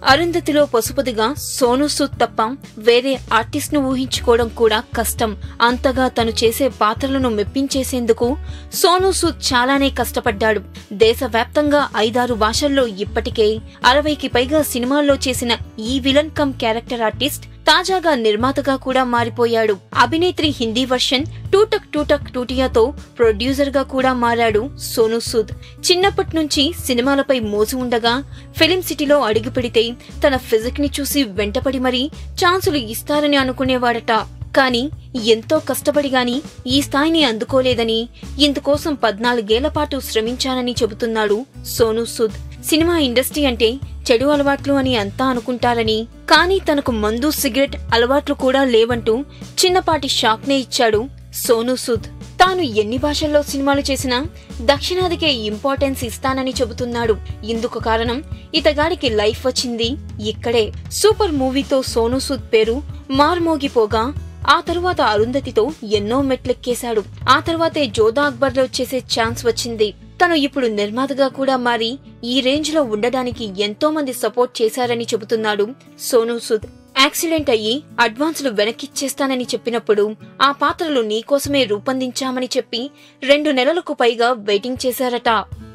అరుంధతిలో పశుపతిగా సోను సూద్ తప్ప వేరే ఆర్టిస్ట్ ను ఊహించుకోవడం కూడా కష్టం అంతగా తను చేసే పాత్రలను మెప్పించేసేందుకు సోను సూద్ చాలానే కష్టపడ్డాడు దేశవ్యాప్తంగా ఐదారు భాషల్లో ఇప్పటికే అరవైకి పైగా సినిమాల్లో చేసిన ఈ విలన్ కమ్ క్యారెక్టర్ ఆర్టిస్ట్ తాజాగా నిర్మాతగా కూడా మారిపోయాడు అభినేత్రి హిందీ వర్షన్ టూటక్ టూటక్ టూటియాతో ప్రొడ్యూసర్ గా కూడా మారాడు సోను సూద్ చిన్నప్పటి నుంచి సినిమాలపై మోజు ఉండగా ఫిలిం సిటీలో అడుగుపెడితే తన ఫిజిక్ ని చూసి వెంటపడి మరీ ఛాన్సులు ఇస్తారని అనుకునేవాడట కానీ ఎంతో కష్టపడి గాని ఈ స్థాయిని అందుకోలేదని ఇందుకోసం పద్నాలుగేళ్ల పాటు శ్రమించానని చెబుతున్నాడు సోను సూద్ సినిమా ఇండస్ట్రీ అంటే చెడు అలవాట్లు అని అంతా అనుకుంటారని కానీ తనకు మందు సిగరెట్ అలవాట్లు కూడా లేవంటూ చిన్నపాటి షాక్ నే ఇచ్చాడు సోను సూద్ తాను ఎన్ని భాషల్లో సినిమాలు చేసినా దక్షిణాదికే ఇంపార్టెన్స్ ఇస్తానని చెబుతున్నాడు ఇందుకు కారణం ఇతగాడికి లైఫ్ వచ్చింది ఇక్కడే సూపర్ మూవీతో సోను సూద్ పేరు మార్మోగిపోగా ఆ తరువాత అరుంధతితో ఎన్నో మెట్లెక్కేశాడు ఆ తర్వాతే జోధా అక్బర్లో చేసే ఛాన్స్ వచ్చింది తను ఇప్పుడు నిర్మాతగా కూడా మారి ఈ రేంజ్ లో ఉండడానికి ఎంతో మంది సపోర్ట్ చేశారని చెబుతున్నాడు సోను సూద్ యాక్సిడెంట్ అయ్యి అడ్వాన్సులు వెనక్కిచ్చేస్తానని చెప్పినప్పుడు ఆ పాత్రలు నీకోసమే రూపొందించామని చెప్పి రెండు నెలలకు పైగా వెయిటింగ్ చేశారట